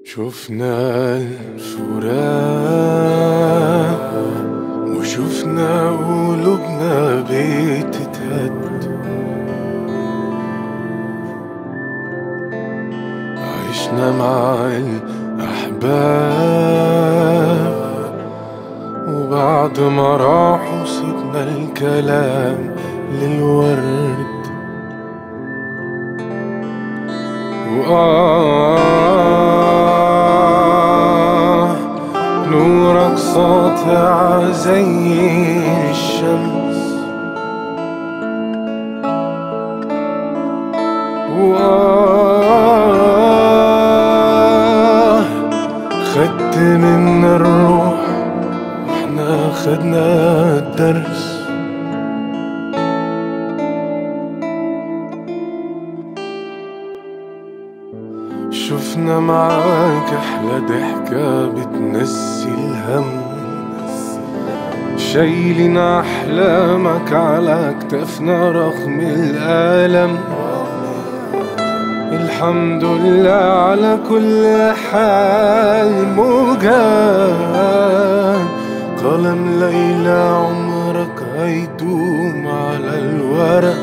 شفنا الفراق وشفنا قلوبنا بتتهد عشنا مع الأحباب وبعد ما راحوا سيبنا الكلام للورد وآه نورك ساطع زي الشمس وآه خدت منا الروح واحنا خدنا الدرس شفنا معاك أحلى ضحكة بتنسي الهم شايلين أحلامك على كتفنا رغم الألم الحمد لله على كل حال موجان قلم ليلى عمرك هيدوم على الورق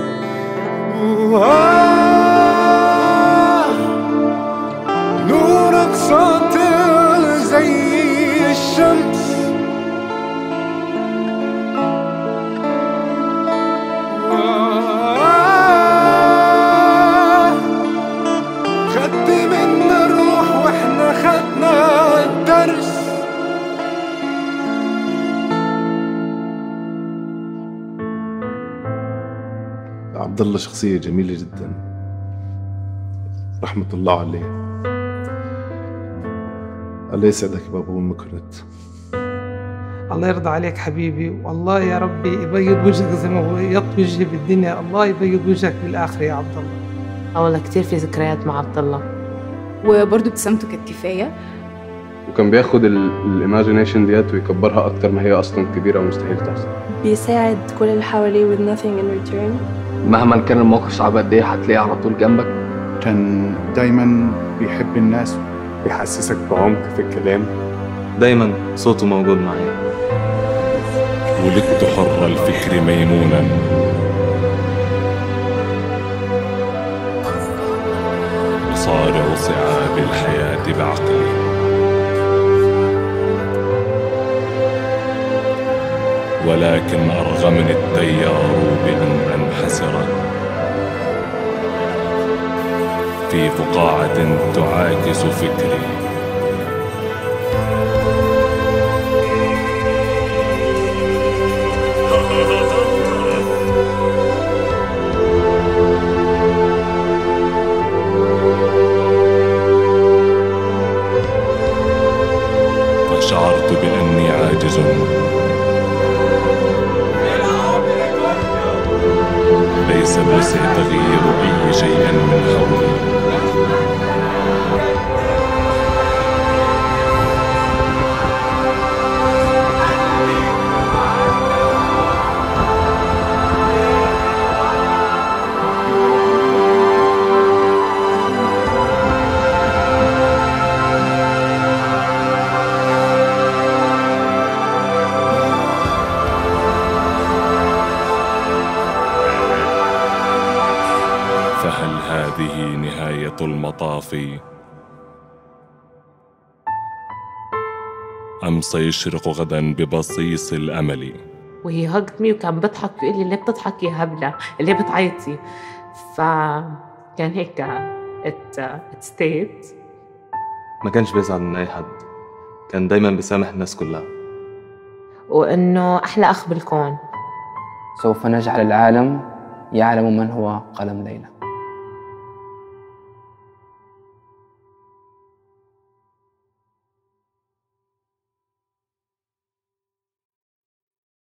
وآه نورك ساطع زي الشمس آه خدت منا الروح واحنا خدنا الدرس عبد الله شخصية جميلة جدا رحمة الله عليه الله يسعدك يا بابا وين ما كنت الله يرضى عليك حبيبي والله يا ربي يبيض وجهك زي ما بيض وجهي بالدنيا الله يبيض وجهك بالآخرة يا عبد الله اه والله كتير في ذكريات مع عبد الله وبرضه ابتسامته كانت كفايه وكان بياخد الايماجينيشن ديت ويكبرها اكتر ما هي اصلا كبيره ومستحيل تحصل بيساعد كل اللي حواليه with nothing in return مهما كان الموقف صعب قد ايه هتلاقيه على طول جنبك كان دايما بيحب الناس بيحسسك بعمق في الكلام دايما صوته موجود معايا ولدت حر الفكر ميمونا أصارع صعاب الحياة بعقلي ولكن أرغمني التيار بأن أنحسر في فقاعة تعاكس فكري فشعرت بأني عاجز ليس بوسع تغيير أي شيء من حولي فهل هذه نهاية المطاف؟ أم سيشرق غدا ببصيص الأمل؟ وهي هاجت مي وكان بضحك ويقول لي ليه بتضحك يا هبلة ليه بتعيطي فكان هيك ات ات ستيت ما كانش بيزعل من أي حد كان دايما بيسامح الناس كلها وإنه أحلى أخ بالكون سوف نجعل العالم يعلم من هو قلم ليلى